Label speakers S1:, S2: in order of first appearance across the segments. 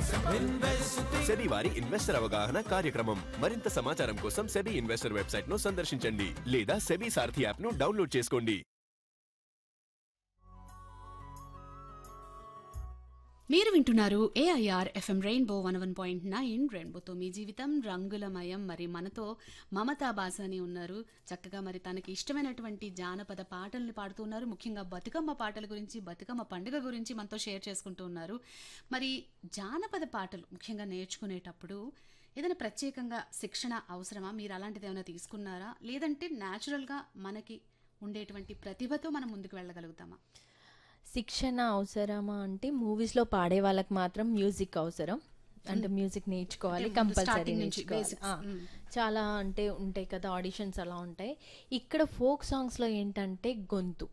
S1: SEBI వారి investor అవగాహన కార్యక్రమం మరింత సమాచారం కోసం సెబీ ఇన్వెస్టర్ వెబ్సైట్ ను సందర్శించండి లేదా సెబీ సారథి యాప్ ను డౌన్లోడ్ చేసుకోండి
S2: మీరు వింటున్నారు AIR FM rainbow one one point nine రెయిన్బోతో మీ జీవితం రంగులమయం మరి మనతో మమతా బాసాని ఉన్నారు చక్కగా మరి తనకి ఇష్టమైనటువంటి జానపద పాటల్ని పాడుతున్నారు ముఖ్యంగా బతుకమ్మ పాటల గురించి బతుకమ్మ పండుగ గురించి మనతో షేర్ చేసుకుంటూ ఉన్నారు మరి జానపద పాటలు ముఖ్యంగా నేర్చుకునేటప్పుడు ఏదైనా ప్రత్యేకంగా శిక్షణ అవసరమా మీరు అలాంటిది ఏమైనా తీసుకున్నారా లేదంటే న్యాచురల్గా మనకి ఉండేటువంటి ప్రతిభతో మనం ముందుకు వెళ్ళగలుగుతామా
S3: శిక్షణ అవసరమా అంటే మూవీస్లో పాడే వాళ్ళకి మాత్రం మ్యూజిక్ అవసరం అంటే మ్యూజిక్ నేర్చుకోవాలి
S2: అంటే
S3: కంపల్సరీ
S2: starting నుంచి
S3: నేర్చుకోవాలి
S2: basics.
S3: ఆ,
S2: మ్మ్.
S3: చాలా అంటే ఉంటాయి కదా ఆడిషన్స్ అలా ఉంటాయి ఇక్కడ ఫోక్ సాంగ్స్లో ఏంటంటే గొంతు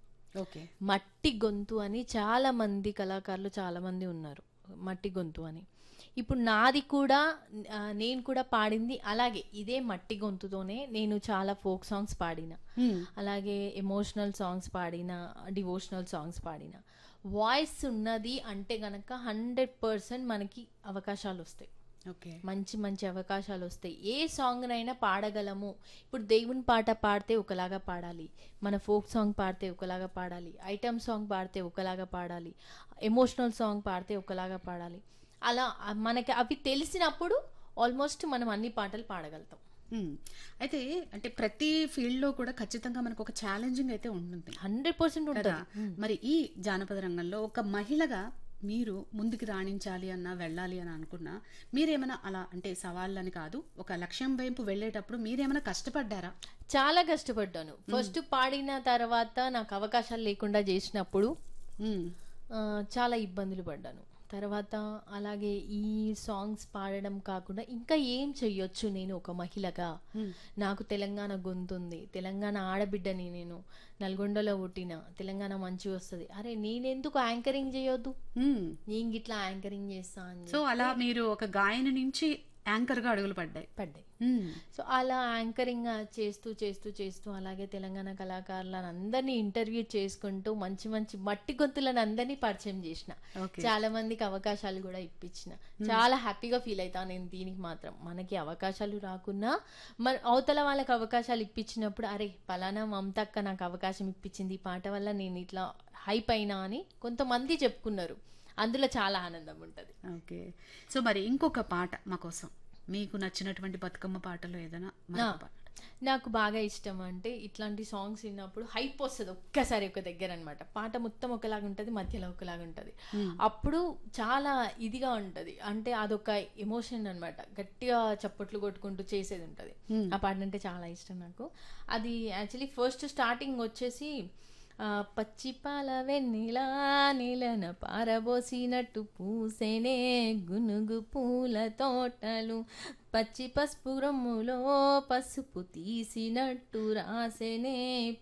S2: ఓకే
S3: మట్టి గొంతు అని చాలా మంది కళాకారులు చాలా మంది ఉన్నారు మట్టి గొంతు అని ఇప్పుడు నాది కూడా ఆ, నేను కూడా పాడింది అలాగే ఇదే మట్టి గొంతుతోనే నేను చాలా ఫోక్ సాంగ్స్ పాడిన అలాగే ఎమోషనల్ సాంగ్స్ పాడిన డివోషనల్ సాంగ్స్ పాడిన వాయిస్ ఉన్నది అంటే గనక హండ్రెడ్ పర్సెంట్ మనకి అవకాశాలు వస్తాయి
S2: ఓకే
S3: మంచి మంచి అవకాశాలు వస్తాయి ఏ సాంగ్నైనా పాడగలము ఇప్పుడు దేవుని పాట పాడితే ఒకలాగా పాడాలి మన ఫోక్ సాంగ్ పాడితే ఒకలాగా పాడాలి ఐటమ్ సాంగ్ పాడితే ఒకలాగా పాడాలి ఎమోషనల్ సాంగ్ పాడితే ఒకలాగా పాడాలి అలా ఆ, మనకి అవి తెలిసినప్పుడు ఆల్మోస్ట్ మనం అన్ని పాటలు పాడగలుగుతాం
S2: మ్మ్. అయితే అంటే ప్రతి ఫీల్డ్ లో కూడా ఖచ్చితంగా మనకు ఒక ఛాలెంజింగ్ అయితే ఉంటుంది
S3: హండ్రెడ్ పర్సెంట్
S2: కదా
S3: ఉంటుంది
S2: మరి ఈ జానపద రంగంలో ఒక మహిళగా మీరు ముందుకు రాణించాలి అన్నా వెళ్ళాలి అని అనుకున్నా మీరేమైనా అలా అంటే సవాళ్ళని కాదు ఒక లక్ష్యం వైపు వెళ్ళేటప్పుడు మీరేమైనా కష్టపడ్డారా
S3: చాలా కష్టపడ్డాను ఫస్ట్ పాడిన తర్వాత నాకు అవకాశాలు లేకుండా చేసినప్పుడు
S2: మ్మ్.
S3: ఆ, చాలా ఇబ్బందులు పడ్డాను తర్వాత అలాగే ఈ సాంగ్స్ పాడడం కాకుండా ఇంకా ఏం చెయ్యొచ్చు నేను ఒక మహిళగా నాకు తెలంగాణ గొంతుంది తెలంగాణ ఆడబిడ్డని నేను నల్గొండలో పుట్టిన తెలంగాణ మంచిగా వస్తుంది అరే నేనెందుకు యాంకరింగ్ చేయొద్దు
S2: మ్మ్.
S3: నేను గిట్లా యాంకరింగ్ చేస్తా అని
S2: సో అలా మీరు ఒక గాయని నుంచి యాంకర్ గా అడుగులు పడ్డాయి
S3: పడ్డాయి
S2: మ్మ్.
S3: సో అలా యాంకరింగ్ చేస్తూ చేస్తూ చేస్తూ అలాగే తెలంగాణ కళాకారులను అందరినీ ఇంటర్వ్యూ చేసుకుంటూ మంచి మంచి మట్టి గొంతులను అందరినీ పరిచయం చేసిన
S2: Okay.
S3: చాలా మందికి అవకాశాలు కూడా ఇప్పించిన చాలా హ్యాపీగా ఫీల్ అవుతాను నేను దీనికి మాత్రం మనకి అవకాశాలు రాకున్నా మన అవతల వాళ్ళకి అవకాశాలు ఇప్పించినప్పుడు అరే పలానా మమతక్క నాకు అవకాశం ఇప్పించింది ఈ పాట వల్ల నేను ఇట్లా హైప్ అయినా అని కొంతమంది చెప్పుకున్నారు అందులో చాలా ఆనందం ఉంటుంది
S2: ఓకే సో మరి ఇంకొక పాట మా కోసం మీకు నచ్చినటువంటి బతుకమ్మ పాటలో ఏదైనా మరొక పాట
S3: నాకు బాగా ఇష్టం అంటే ఇట్లాంటి సాంగ్స్ విన్నప్పుడు హైప్ వస్తుంది ఒక్కసారి ఒక దగ్గర అనమాట పాట మొత్తం ఒకలాగా ఉంటుంది మధ్యలో ఒకలాగా ఉంటుంది అప్పుడు చాలా ఇదిగా ఉంటుంది అంటే అదొక ఎమోషన్ అన్నమాట గట్టిగా చప్పట్లు కొట్టుకుంటూ చేసేది ఉంటుంది ఆ పాట అంటే చాలా ఇష్టం నాకు అది యాక్చువల్లీ ఫస్ట్ స్టార్టింగ్ వచ్చేసి ఆ, పచ్చి పాల వెన్నెలా నీలన పారబోసినట్టు పూసేనే గునుగు పూల తోటలు పచ్చి పసుపు రొమ్ములో పసుపు తీసినట్టు రాసేనే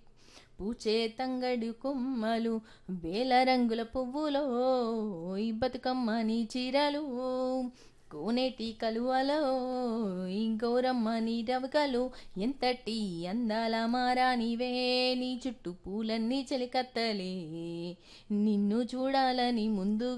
S3: పూచే తంగడి కొమ్మలు వేల రంగుల పువ్వులో ఈ బతుకమ్మ నీ చీరలు కోనేటి కలువలో ఇంకోరమ్మ నీ రవకలు ఎంతటి అందాల మారానివే నీ చుట్టూ పూలన్నీ చెలికత్తలే నిన్ను చూడాలని ముందు